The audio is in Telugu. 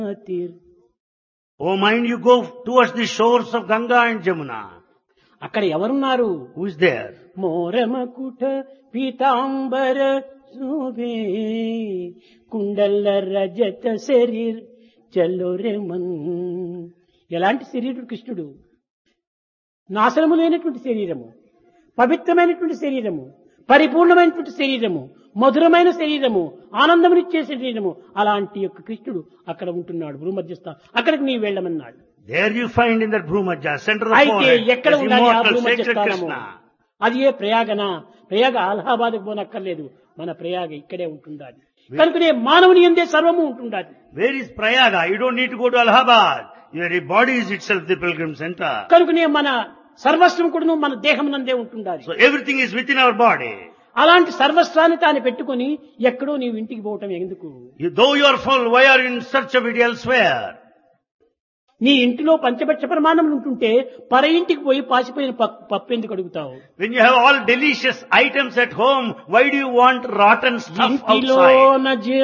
తీర్ Oh mind, you go towards the shores of Ganga and Jamuna. అక్కడ ఎవరున్నారు Who is there? మోరమకుట పీతాంబర శోభే కుండల రజత శరీర్ చల్లోరెమన్ ఎలాంటి శరీరుడు కృష్ణుడు నాశనము లేనటువంటి శరీరము పవిత్రమైనటువంటి శరీరము పరిపూర్ణమైనటువంటి శరీరము మధురమైన శరీరము ఆనందమునిచ్చే శరీరము అలాంటి యొక్క కృష్ణుడు అక్కడ ఉంటున్నాడు భూమధ్యస్థ అక్కడికి నీ వెళ్ళమన్నాడు There you find in that Bhrumaja, center of అయితే forehead, ఎక్కడ this ఉండాలి ఆ immortal భూమధ్య sacred స్థానము Krishna. అది ఏ ప్రయాగన ప్రయాగ అలహాబాద్కు పోనక్కర్లేదు మన ప్రయాగ ఇక్కడే ఉంటుండాలి కనుకనే మానవుని ఎందే సర్వము ఉంటుండాలి Where is Prayaga? You don't need to go to Allahabad. Your body is itself the pilgrim center. కనుకనే మన సర్వస్వం కూడా మన దేహం నందే ఉంటుండాలి So everything is within our body. అలాంటి సర్వస్వాన్ని తాను పెట్టుకొని ఎక్కడో నీవు ఇంటికి పోవటం ఎందుకు You, though you are full, why are you in search of it elsewhere? నీ ఇంటిలో పంచపక్ష ప్రమాణములు ఉంటుంటే పర ఇంటికి పోయి పాసిపోయిన పప్పు పప్పు ఎందుకు అడుగుతావు When you have all delicious items at home, why do you want rotten stuff ఇంటిలో outside? నా